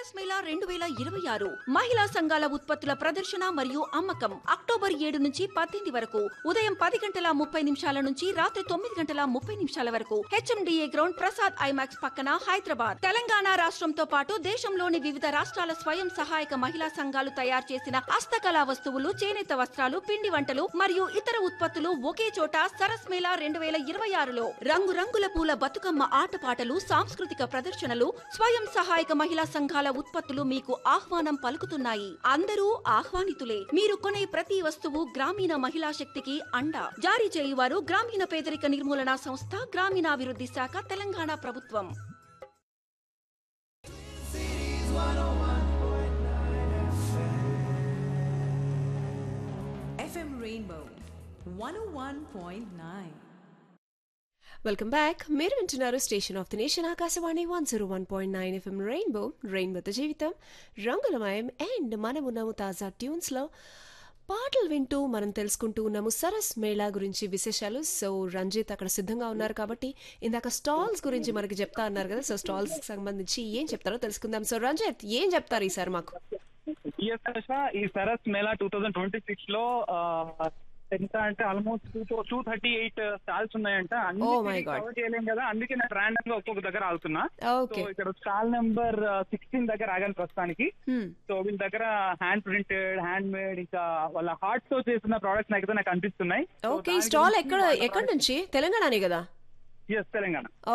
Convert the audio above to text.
సరస్ మేళా రెండు వేల ఇరవై ఆరు మహిళా సంఘాల ఉత్పత్తుల ప్రదర్శన మరియు అమ్మకం అక్టోబర్ ఏడు నుంచి పద్దెనిమిది వరకు ఉదయం పది గంటల ముప్పై నిమిషాల నుంచి రాత్రి తొమ్మిది గంటల ముప్పై నిమిషాల వరకు హెచ్ఎండిఏ గ్రౌండ్ ప్రసాద్ ఐమాక్స్ పక్కన హైదరాబాద్ తెలంగాణ రాష్ట్రంతో పాటు దేశంలోని వివిధ రాష్ట్రాల స్వయం సహాయక మహిళా సంఘాలు తయారు చేసిన హస్తకళా వస్తువులు చేనేత వస్త్రాలు పిండి వంటలు మరియు ఇతర ఉత్పత్తులు ఒకే చోట సరస్ మేళా రెండు వేల ఇరవై ఆరులో రంగురంగుల పూల బతుకమ్మ ఆటపాటలు సాంస్కృతిక ప్రదర్శనలు స్వయం సహాయక మహిళా సంఘాల ఉత్పత్తులు మీకు ఆహ్వానం పలుకుతున్నాయి అందరూ ఆహ్వానితులే మీరు కొనే ప్రతి వస్తువు గ్రామీణ మహిళా శక్తికి అండ జారీ చేయువారు గ్రామీణ పేదరిక నిర్మూలన సంస్థ గ్రామీణాభివృద్ధి శాఖ తెలంగాణ ప్రభుత్వం FM Rainbow 101.9. వెల్కమ్ బ్యాక్ మీరు వింటున్నారు station of the nation Akashvani one zero one point nine FM rainbow రెయిన్బోతో జీవితం రంగులమయం అండ్ మనమున్నాము తాజా ట్యూన్స్లో పాటలు వింటూ మనం తెలుసుకుంటూ ఉన్నాము సరస్ మేళా గురించి విశేషాలు సో రంజిత్ అక్కడ సిద్ధంగా ఉన్నారు కాబట్టి ఇందాక స్టాల్స్ గురించి మనకి చెప్తా అన్నారు కదా సో స్టాల్స్ సంబంధించి ఏం చెప్తారో తెలుసుకుందాం సో రంజిత్ ఏం చెప్తారు ఈసారి మాకు ఎస్ ఆశ ఈ Saras Mela two thousand twenty six లో ఆ, ఎంత అంటే almost two two thirty eight stalls ఉన్నాయంట అన్ని Oh my God. కవర్ చేయలేం కదా అందుకే నేను ర్యాండమ్ గా ఒక్కొక్క దగ్గర ఆగుతున్నా సో ఓకే ఇక్కడ స్టాల్ నెంబర్ సిక్స్టీన్ దగ్గర ఆగాను ప్రస్తుతానికి Hmm. సో వీళ్ళ దగ్గర హ్యాండ్ ప్రింటెడ్ హ్యాండ్ మేడ్ ఇంకా వాళ్ళ హార్ట్ తో చేసిన ప్రోడక్ట్స్ అయితే నాకు అనిపిస్తున్నాయి ఓకే ఈ స్టాల్ ఎక్కడ ఎక్కడి నుంచి తెలంగాణనే కదా ఎస్ తెలంగాణ